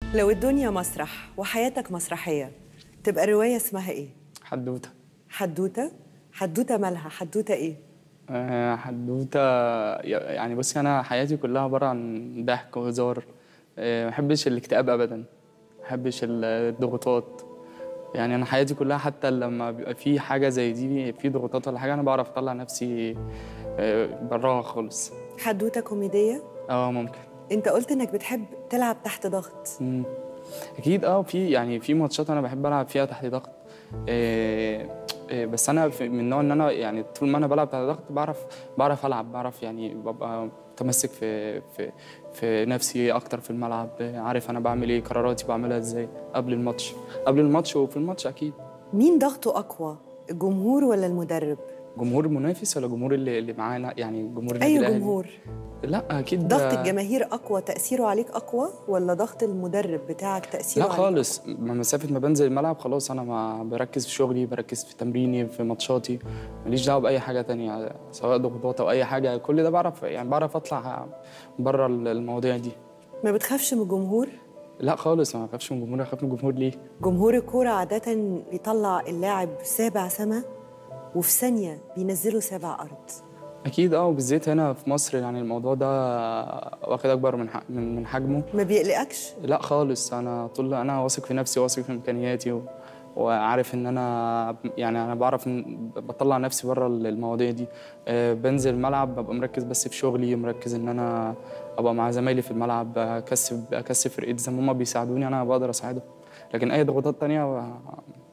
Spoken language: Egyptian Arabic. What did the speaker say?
لو الدنيا مسرح وحياتك مسرحية تبقى الرواية اسمها ايه؟ حدوته حدوتة؟ حدوتة مالها؟ حدوتة ايه؟ آه، حدوته يعني بصي انا حياتي كلها عباره عن ضحك وهزار آه، ما بحبش الاكتئاب ابدا ما بحبش الضغوطات يعني انا حياتي كلها حتى لما بيبقى في حاجه زي دي في ضغوطات ولا حاجه انا بعرف اطلع نفسي آه، براها خالص حدوتة كوميدية؟ اه ممكن انت قلت انك بتحب تلعب تحت ضغط مم. اكيد اه في يعني في ماتشات انا بحب العب فيها تحت ضغط إيه إيه بس انا في- من النوع ان انا يعني طول ما انا بلعب تحت ضغط بعرف بعرف العب بعرف يعني ببقى متمسك في في في نفسي اكتر في الملعب عارف انا بعمل ايه قراراتي بعملها ازاي قبل الماتش قبل الماتش وفي الماتش اكيد مين ضغطه أقوى؟ الجمهور ولا المدرب؟ جمهور المنافس ولا جمهور اللي, اللي معانا يعني جمهور النادي أي الأهلي؟ جمهور؟ لا اكيد ضغط الجماهير أقوى تأثيره عليك أقوى ولا ضغط المدرب بتاعك تأثيره لا عليك خالص ما مسافة ما بنزل الملعب خلاص أنا ما بركز في شغلي بركز في تمريني في ماتشاتي ماليش دعوة بأي حاجة تانية سواء ضغوطات أو أي حاجة كل ده بعرف يعني بعرف أطلع بره المواضيع دي ما بتخافش من الجمهور؟ لا خالص ما بخافش من الجمهور أخاف من الجمهور ليه؟ جمهور الكورة عادة بيطلع اللاعب سابع سما وفي ثانية بينزله سابع أرض أكيد أه وبالذات هنا في مصر يعني الموضوع ده واخد أكبر من ح- من من حجمه ما بيقلقكش؟ لا خالص انا طول انا واثق في نفسي واثق في امكانياتي و... وعارف ان انا يعني انا بعرف ان بطلع نفسي بره المواضيع دي آه، بنزل الملعب ببقى مركز بس في شغلي مركز ان انا ابقى مع زمايلي في الملعب اكسب اكسب فرقتي زي ما هم بيساعدوني انا بقدر اساعدهم لكن اي ضغوطات تانية